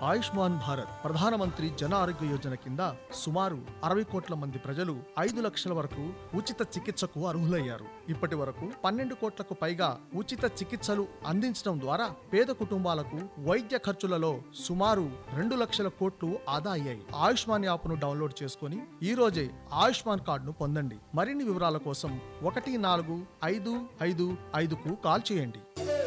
ఆయుష్మాన్ భారత్ ప్రధానమంత్రి జన ఆరోగ్య యోజన కింద సుమారు అరవై కోట్ల మంది ప్రజలు ఐదు లక్షల వరకు ఉచిత చికిత్సకు అర్హులయ్యారు ఇప్పటి వరకు పన్నెండు కోట్లకు పైగా ఉచిత చికిత్సలు అందించడం ద్వారా పేద కుటుంబాలకు వైద్య ఖర్చులలో సుమారు రెండు లక్షల కోట్లు ఆదా అయ్యాయి ఆయుష్మాన్ యాప్ను డౌన్లోడ్ చేసుకుని ఈ రోజే ఆయుష్మాన్ కార్డును పొందండి మరిన్ని వివరాల కోసం ఒకటి నాలుగు ఐదు ఐదు ఐదుకు కాల్ చేయండి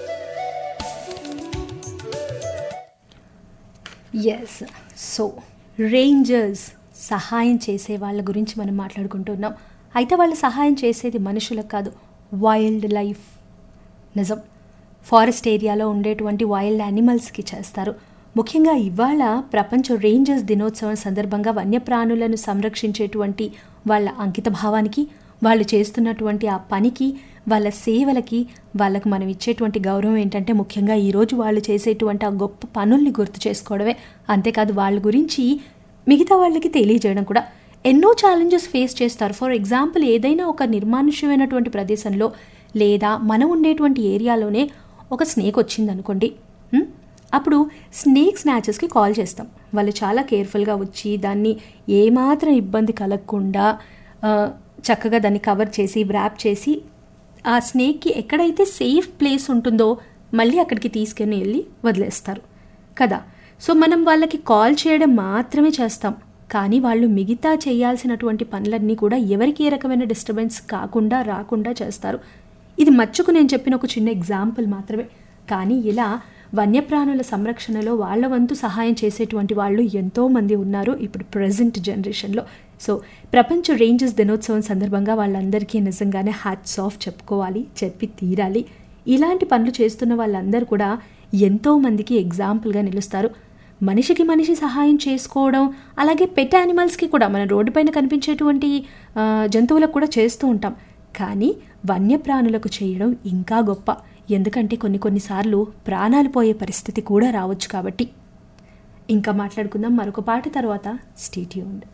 ఎస్ సో రేంజర్స్ సహాయం చేసే వాళ్ళ గురించి మనం మాట్లాడుకుంటున్నాం అయితే వాళ్ళు సహాయం చేసేది మనుషులకు కాదు వైల్డ్ లైఫ్ నిజం ఫారెస్ట్ ఏరియాలో ఉండేటువంటి వైల్డ్ యానిమల్స్కి చేస్తారు ముఖ్యంగా ఇవాళ ప్రపంచ రేంజర్స్ దినోత్సవం సందర్భంగా వన్యప్రాణులను సంరక్షించేటువంటి వాళ్ళ అంకిత భావానికి వాళ్ళు చేస్తున్నటువంటి ఆ పనికి వాళ్ళ సేవలకి వాళ్ళకు మనం ఇచ్చేటువంటి గౌరవం ఏంటంటే ముఖ్యంగా ఈరోజు వాళ్ళు చేసేటువంటి ఆ గొప్ప పనుల్ని గుర్తు చేసుకోవడమే అంతేకాదు వాళ్ళ గురించి మిగతా వాళ్ళకి తెలియజేయడం కూడా ఎన్నో ఛాలెంజెస్ ఫేస్ చేస్తారు ఫర్ ఎగ్జాంపుల్ ఏదైనా ఒక నిర్మానుష్యమైనటువంటి ప్రదేశంలో లేదా మనం ఉండేటువంటి ఏరియాలోనే ఒక స్నేక్ వచ్చిందనుకోండి హ్మ్? అప్పుడు స్నేక్ స్నాచెస్కి కాల్ చేస్తాం వాళ్ళు చాలా కేర్ఫుల్గా వచ్చి దాన్ని ఏమాత్రం ఇబ్బంది కలగకుండా ఆ, చక్కగా దాన్ని కవర్ చేసి వ్రాప్ చేసి ఆ స్నేక్కి ఎక్కడైతే సేఫ్ ప్లేస్ ఉంటుందో మళ్ళీ అక్కడికి తీసుకుని వెళ్ళి వదిలేస్తారు కదా సో మనం వాళ్ళకి కాల్ చేయడం మాత్రమే చేస్తాం కానీ వాళ్ళు మిగతా చేయాల్సినటువంటి పనులన్నీ కూడా ఎవరికి ఏ రకమైన డిస్టర్బెన్స్ కాకుండా రాకుండా చేస్తారు ఇది మచ్చుకు నేను చెప్పిన ఒక చిన్న ఎగ్జాంపుల్ మాత్రమే కానీ ఇలా వన్యప్రాణుల సంరక్షణలో వాళ్ళ వంతు సహాయం చేసేటువంటి వాళ్ళు ఎంతోమంది ఉన్నారు ఇప్పుడు ప్రజెంట్ జనరేషన్లో సో ప్రపంచ రేంజర్స్ దినోత్సవం సందర్భంగా వాళ్ళందరికీ నిజంగానే హ్యాట్స్ ఆఫ్ చెప్పుకోవాలి చెప్పి తీరాలి ఇలాంటి పనులు చేస్తున్న వాళ్ళందరూ కూడా ఎంతో మందికి ఎగ్జాంపుల్గా నిలుస్తారు మనిషికి మనిషి సహాయం చేసుకోవడం అలాగే పెట్ యానిమల్స్కి కూడా మన రోడ్డుపైన కనిపించేటువంటి ఆ, జంతువులకు కూడా చేస్తూ ఉంటాం కానీ వన్యప్రాణులకు చేయడం ఇంకా గొప్ప ఎందుకంటే కొన్ని కొన్నిసార్లు ప్రాణాలు పోయే పరిస్థితి కూడా రావచ్చు కాబట్టి ఇంకా మాట్లాడుకుందాం మరొక పాట తర్వాత స్టేట్యూండ్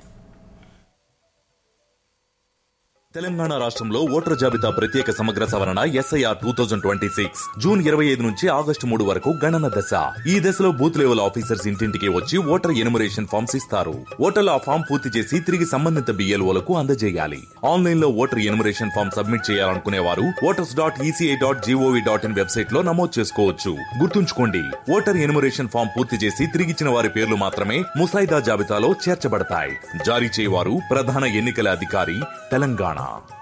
తెలంగాణ రాష్ట్రంలో ఓటర్ జాబితా ప్రత్యేక సమగ్ర సవరణ SIR two thousand twenty six June ఇరవై ఐదు నుంచి ఆగస్టు మూడు వరకు గణన దశ ఈ దశలో బూత్ లెవెల్ ఆఫీసర్స్ ఇంటింటికి వచ్చి ఓటర్ ఎనుమరేషన్ ఫామ్స్ ఇస్తారు ఓటర్లు ఆ ఫామ్ పూర్తి చేసి తిరిగి సంబంధిత బిఎల్ఓలకు అందజేయాలి ఆన్లైన్ లో ఓటర్ ఎనుమరేషన్ ఫామ్ సబ్మిట్ చేయాలనుకునే వారు voters dot ECI dot GOV dot in website లో నమోదు చేసుకోవచ్చు గుర్తుంచుకోండి ఓటర్ ఎనుమరేషన్ ఫామ్ పూర్తి చేసి తిరిగిచ్చిన వారి పేర్లు మాత్రమే ముసాయిదా జాబితాలో చేర్చబడతాయి జారీ చేయవారు ప్రధాన ఎన్నికల అధికారి తెలంగాణ